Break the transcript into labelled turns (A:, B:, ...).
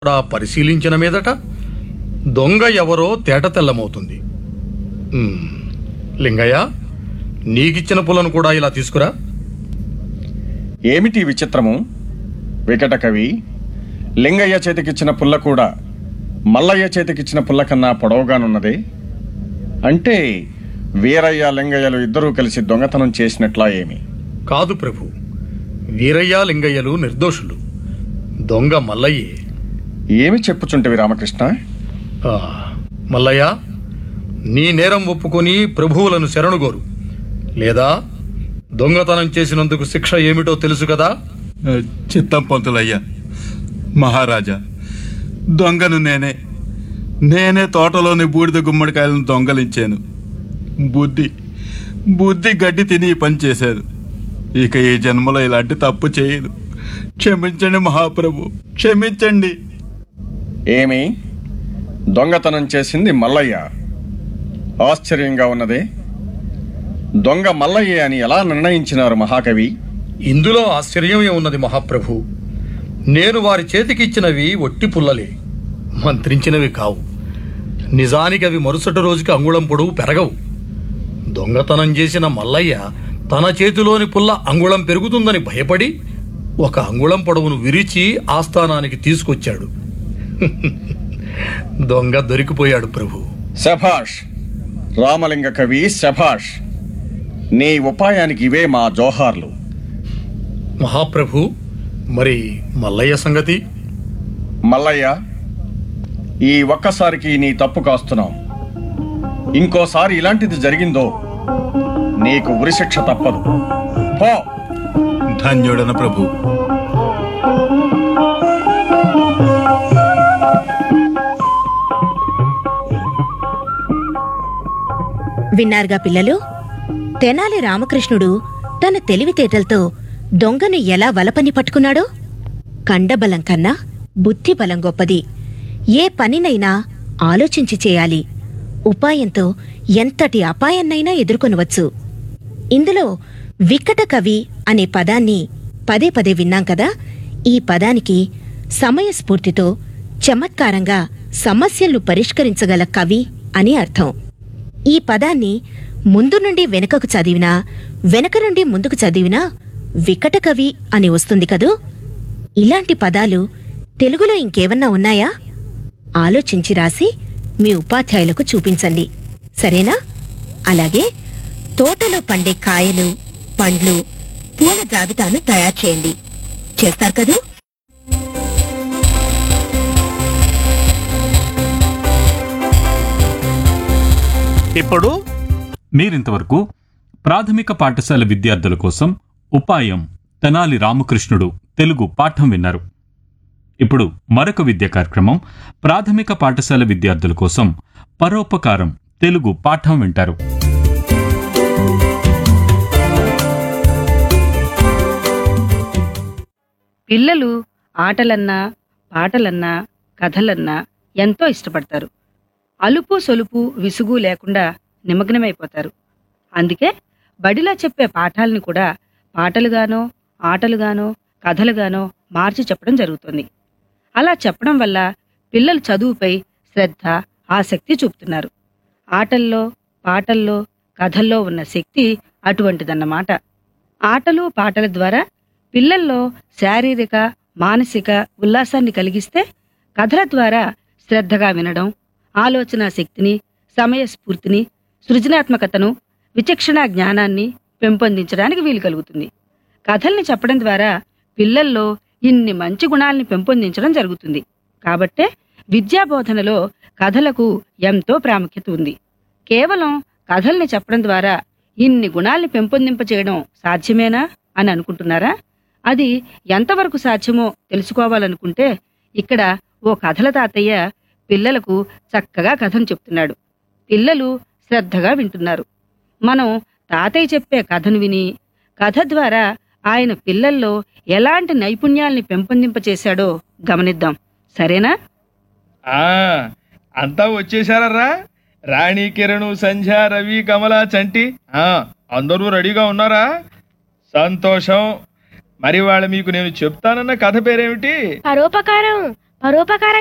A: కూడా పరిశీలించిన మీదట దొంగ ఎవరో తేటతెల్లమవుతుంది ఉమ్, లింగయ్య నీకిచ్చిన పులను కూడా ఇలా తీసుకురా
B: ఏమిటి విచిత్రము వికట కవి లింగయ్య చేతికిచ్చిన పుల్ల కూడా మల్లయ్య చేతికిచ్చిన పుల్ల కన్నా పొడవుగానున్నదే అంటే వీరయ్య లింగయ్యలు ఇద్దరూ కలిసి దొంగతనం చేసినట్లా ఏమి
A: కాదు ప్రభు వీరయ్య లింగయ్యలు నిర్దోషులు దొంగ మల్లయ్యే
B: ఏమి చెప్పుచుంటివి రామకృష్ణ
A: ఆ, మల్లయ్య నీ నేరం ఒప్పుకొని ప్రభువులను శరణుగోరు లేదా దొంగతనం చేసినందుకు శిక్ష ఏమిటో తెలుసు కదా
C: చిత్తం పంతులయ్యా మహారాజా దొంగను నేనే నేనే తోటలోని బూడిద గుమ్మడికాయలను దొంగలించాను బుద్ధి బుద్ధి గడ్డి తిని ఈ పని చేశాను ఇక ఈ జన్మలో ఇలాంటి తప్పు చేయను క్షమించండి మహాప్రభు క్షమించండి
B: ఏమి దొంగతనం చేసింది మల్లయ్య ఆశ్చర్యంగా ఉన్నదే దొంగ మల్లయ్య అని ఎలా నిర్ణయించినారు మహాకవి
A: ఇందులో ఆశ్చర్యం ఏమున్నది మహాప్రభు నేను వారి చేతికి ఇచ్చినవి ఒట్టి పుల్లలే మంత్రించినవి కావు నిజానికి అవి మరుసటి రోజుకి అంగుళం పొడవు పెరగవు దొంగతనం చేసిన మల్లయ్య తన చేతిలోని పుల్ల అంగుళం పెరుగుతుందని భయపడి ఒక అంగుళం పొడవును విరిచి ఆస్థానానికి తీసుకొచ్చాడు దొంగ దొరికిపోయాడు ప్రభు
B: శభాష్ రామలింగ కవి శభాష్ నీ ఉపాయానికి ఇవే మా జోహార్లు
A: మహాప్రభు మరి మల్లయ్య సంగతి
B: మల్లయ్య ఈ ఒక్కసారికి నీ తప్పు కాస్తున్నాం ఇంకోసారి ఇలాంటిది జరిగిందో నీకు ఉరిశిక్ష తప్పదు పో
C: ధన్యుడన ప్రభు
D: విన్నారుగా పిల్లలు తెనాలి రామకృష్ణుడు తన తెలివితేటలతో దొంగను ఎలా వలపని పట్టుకున్నాడో కండబలం కన్నా బుద్ధి బలం గొప్పది ఏ పనినైనా ఆలోచించి చేయాలి ఉపాయంతో ఎంతటి అపాయాన్నైనా ఎదుర్కొనవచ్చు ఇందులో వికట కవి అనే పదాన్ని పదే పదే విన్నాం కదా ఈ పదానికి సమయస్ఫూర్తితో చమత్కారంగా సమస్యలను పరిష్కరించగల కవి అని అర్థం ఈ పదాన్ని ముందు నుండి వెనుకకు చదివినా వెనక నుండి ముందుకు చదివినా వికట కవి అని వస్తుంది కదూ ఇలాంటి పదాలు తెలుగులో ఇంకేమన్నా ఉన్నాయా ఆలోచించి రాసి మీ ఉపాధ్యాయులకు చూపించండి సరేనా అలాగే తోటలో పండే కాయలు పండ్లు పూల జాబితాను తయారు చేయండి చేస్తారు కదూ
E: ఇప్పుడు మీరింతవరకు ప్రాథమిక పాఠశాల విద్యార్థుల కోసం ఉపాయం తెనాలి రామకృష్ణుడు తెలుగు పాఠం విన్నారు ఇప్పుడు మరొక విద్యా కార్యక్రమం ప్రాథమిక పాఠశాల విద్యార్థుల కోసం పరోపకారం తెలుగు పాఠం వింటారు
F: పిల్లలు ఆటలన్నా పాటలన్నా కథలన్నా ఎంతో ఇష్టపడతారు అలుపు సొలుపు విసుగు లేకుండా నిమగ్నమైపోతారు అందుకే బడిలో చెప్పే పాఠాలను కూడా పాటలుగానో ఆటలుగానో కథలుగానో మార్చి చెప్పడం జరుగుతుంది అలా చెప్పడం వల్ల పిల్లలు చదువుపై శ్రద్ధ ఆసక్తి చూపుతున్నారు ఆటల్లో పాటల్లో కథల్లో ఉన్న శక్తి అటువంటిదన్నమాట ఆటలు పాటల ద్వారా పిల్లల్లో శారీరక మానసిక ఉల్లాసాన్ని కలిగిస్తే కథల ద్వారా శ్రద్ధగా వినడం ఆలోచన శక్తిని సమయస్ఫూర్తిని సృజనాత్మకతను విచక్షణ జ్ఞానాన్ని పెంపొందించడానికి వీలు కలుగుతుంది కథల్ని చెప్పడం ద్వారా పిల్లల్లో ఇన్ని మంచి గుణాల్ని పెంపొందించడం జరుగుతుంది కాబట్టే విద్యాబోధనలో కథలకు ఎంతో ప్రాముఖ్యత ఉంది కేవలం కథల్ని చెప్పడం ద్వారా ఇన్ని గుణాల్ని పెంపొందింపచేయడం సాధ్యమేనా అని అనుకుంటున్నారా అది ఎంతవరకు సాధ్యమో తెలుసుకోవాలనుకుంటే ఇక్కడ ఓ కథల తాతయ్య పిల్లలకు చక్కగా కథను చెప్తున్నాడు పిల్లలు శ్రద్ధగా వింటున్నారు మనం తాతయ్య చెప్పే కథను విని కథ ద్వారా ఆయన పిల్లల్లో ఎలాంటి నైపుణ్యాల్ని పెంపొందింపచేశాడో గమనిద్దాం సరేనా
G: ఆ అంతా వచ్చేసారా రాణి కిరణ్ సంధ్య రవి కమల చంటి ఆ అందరూ రెడీగా ఉన్నారా సంతోషం మరి వాళ్ళ మీకు నేను చెప్తానన్న కథ పేరేమిటి
H: పరోపకారం పరోపకారం